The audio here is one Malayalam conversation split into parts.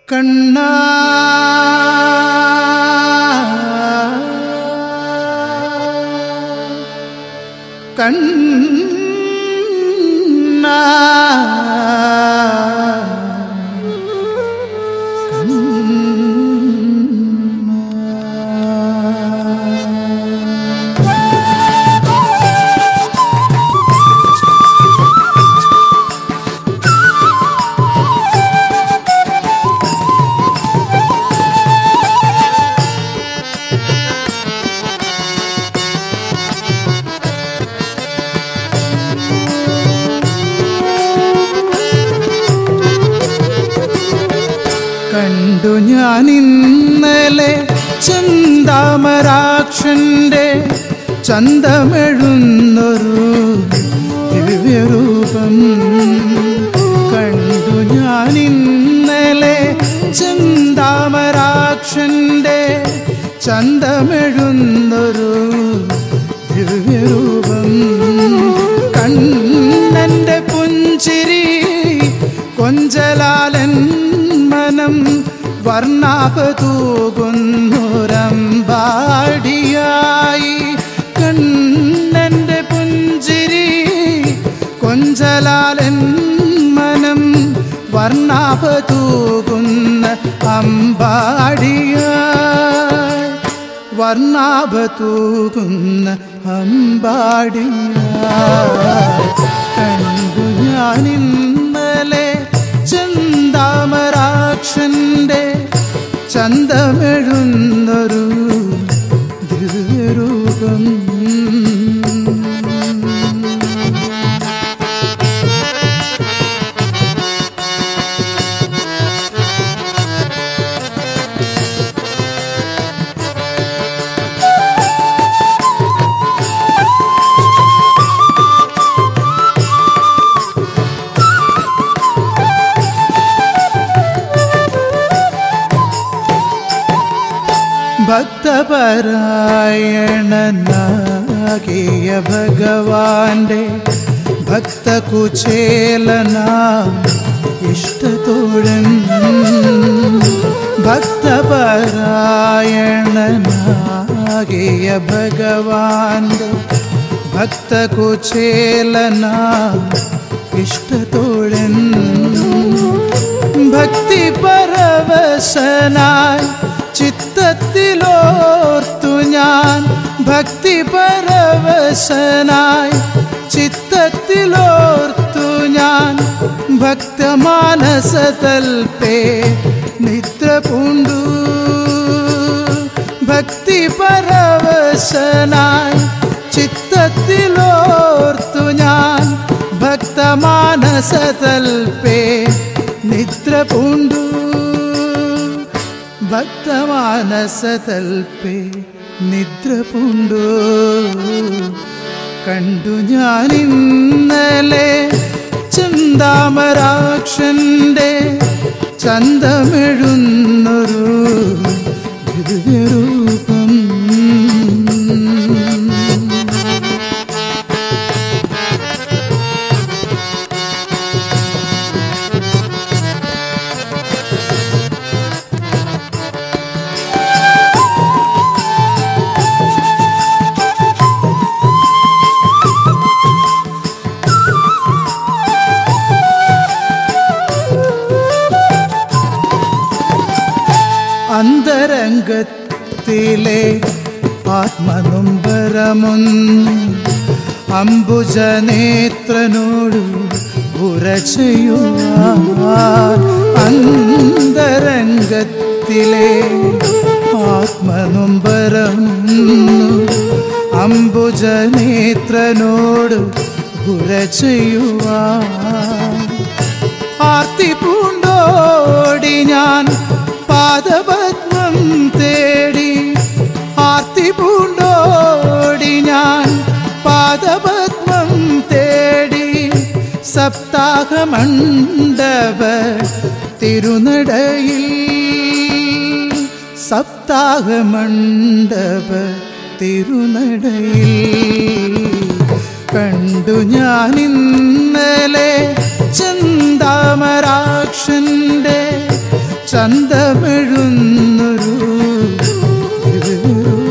കണ്ണ കണ്ണ കണ്ടു ഞാൻ ഇന്നലെ ചന്താമരാക്ഷന്റെ ചന്തമെഴുന്നൊരു ദിവ്യരൂപം കണ്ടു ഞാൻ ഇന്നലെ ചന്താമരാക്ഷന്റെ ചന്തമെഴുന്നൊരു ദിവ്യരൂപം കണ്ണന്റെ പുഞ്ചിരി കൊഞ്ചലാലൻ മനം വർണ്ണാപതൂകുന്നൊരമ്പാടിയായി കണ്ണന്റെ പുഞ്ചിരി കൊഞ്ചലാലൻ മനം വർണ്ണാപതൂകുന്ന അമ്പാടിയായി വർണ്ണാപതൂകുന്ന അമ്പാടിയായി കണ്ടു ഞാൻ ഇന്നലെ ചന്താമരാക്ഷന്റെ ചന്തമെഴുന്നൊരു ദിവ്യരൂപം ഭക്തപരായണനാകിയ ഭഗവാന്റെ ഭക്തകുചേലന ഇഷ്ടത്തോഴൻ ഭക്തപരായണനാകിയ ഭഗവാന്റെ ഭക്തകുചേലന ഇഷ്ടത്തോഴൻ ഭക്തി പരവശനായി ചിത്തത്തിലോർത്തു ഞാൻ ഭക്തി പരവശനായി ചിത്തത്തിലോർത്തു ഞാൻ ഭക്തമാനസതൽപേ നിദ്ര പൂണ്ടു ഭക്തി പരവശനായി ചിത്തത്തിലോർത്തു ഞാൻ ഭക്തമാനസതൽപേ നിദ്ര പൂണ്ടു ഭക്തമാനസതൽപേ നിദ്ര പൂണ്ടു കണ്ടു ഞാൻ ഇന്നലെ ചന്താമരാക്ഷന്റെ ചന്തമെഴുന്നൊരു ദിവ്യരൂപം അന്തരംഗത്തിലെ ആത്മനൊമ്പരമൊന്നു അംബുജനേത്രനോടു ഉരചയുവാൻ അന്തരംഗത്തിലെ ആത്മനൊമ്പരമൊന്നു അംബുജനേത്രനോട് ഉരചയുവാൻ ആർത്തി പൂണ്ടോടി ഞാൻ പാദപത്മം തേടി ആർത്തി പൂണ്ടോടി ഞാൻ പാദപത്മം തേടി സപ്താഹമണ്ഡപ തിരുനടയിൽ സപ്താഹമണ്ഡപ തിരുനടയിൽ കണ്ടു ഞാൻ ഇന്നലെ ചന്താമരാക്ഷന്റെ ചന്തമെഴുന്നൊരു ദിവ്യരൂപം.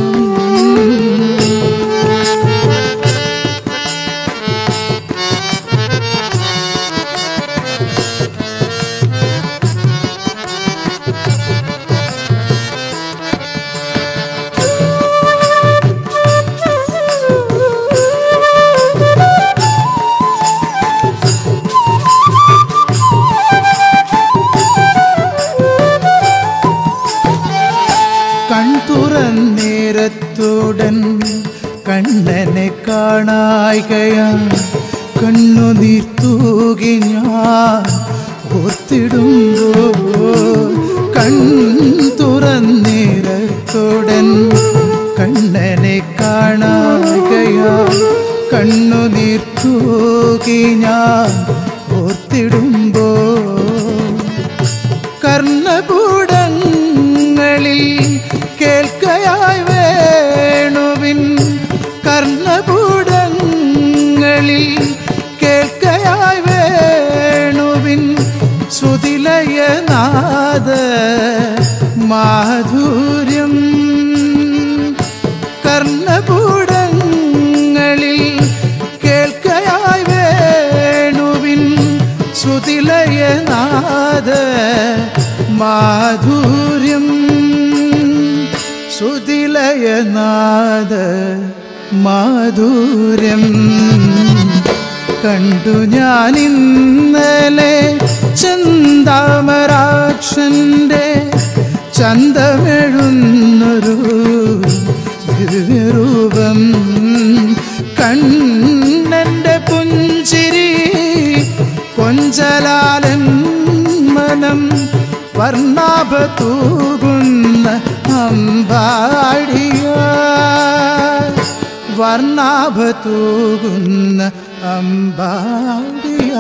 കൺതുറന്നേരത്തോടൻ കണ്ണനെ കാണായികയാൻ കണ്ണുനീർ തൂകി ഞാൻ ഓർത്തിടുമ്പോ കൺതുറന്നേരത്തോടൻ കണ്ണനെ കാണായികയാൻ കണ്ണുനീർ തൂകി ഞാൻ ഓർത്തിടുമ്പോ കർണകൂടങ്ങളിൽ കേൾക്കയായി വേണുവിൻ കർണകൂടങ്ങളിൽ കേൾക്കയായി വേണുവിൻ ശ്രുതിലയനാദ മാധുര്യം കർണകൂടങ്ങളിൽ കേൾക്കയായി വേണുവിൻ ശ്രുതിലയനാദ മാധുര്യം ശ്രുതിലയനാദ മാധുര്യം കണ്ടു ഞാൻ ഇന്നലെ ചന്താമരാക്ഷന്റെ ചന്തമെഴുന്നൊരു ദിവ്യരൂപം കണ്ണന്റെ പുഞ്ചിരി കൊഞ്ചലാലൻ മനം വർണ്ണാഭ തൂകുന്ന അമ്പാടിയ വർണ്ണാഭ തൂകുന്ന അമ്പാടിയ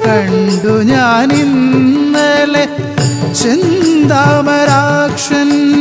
കണ്ടു ഞാൻ ഇന്നലെ ചിന്താമരാക്ഷൻ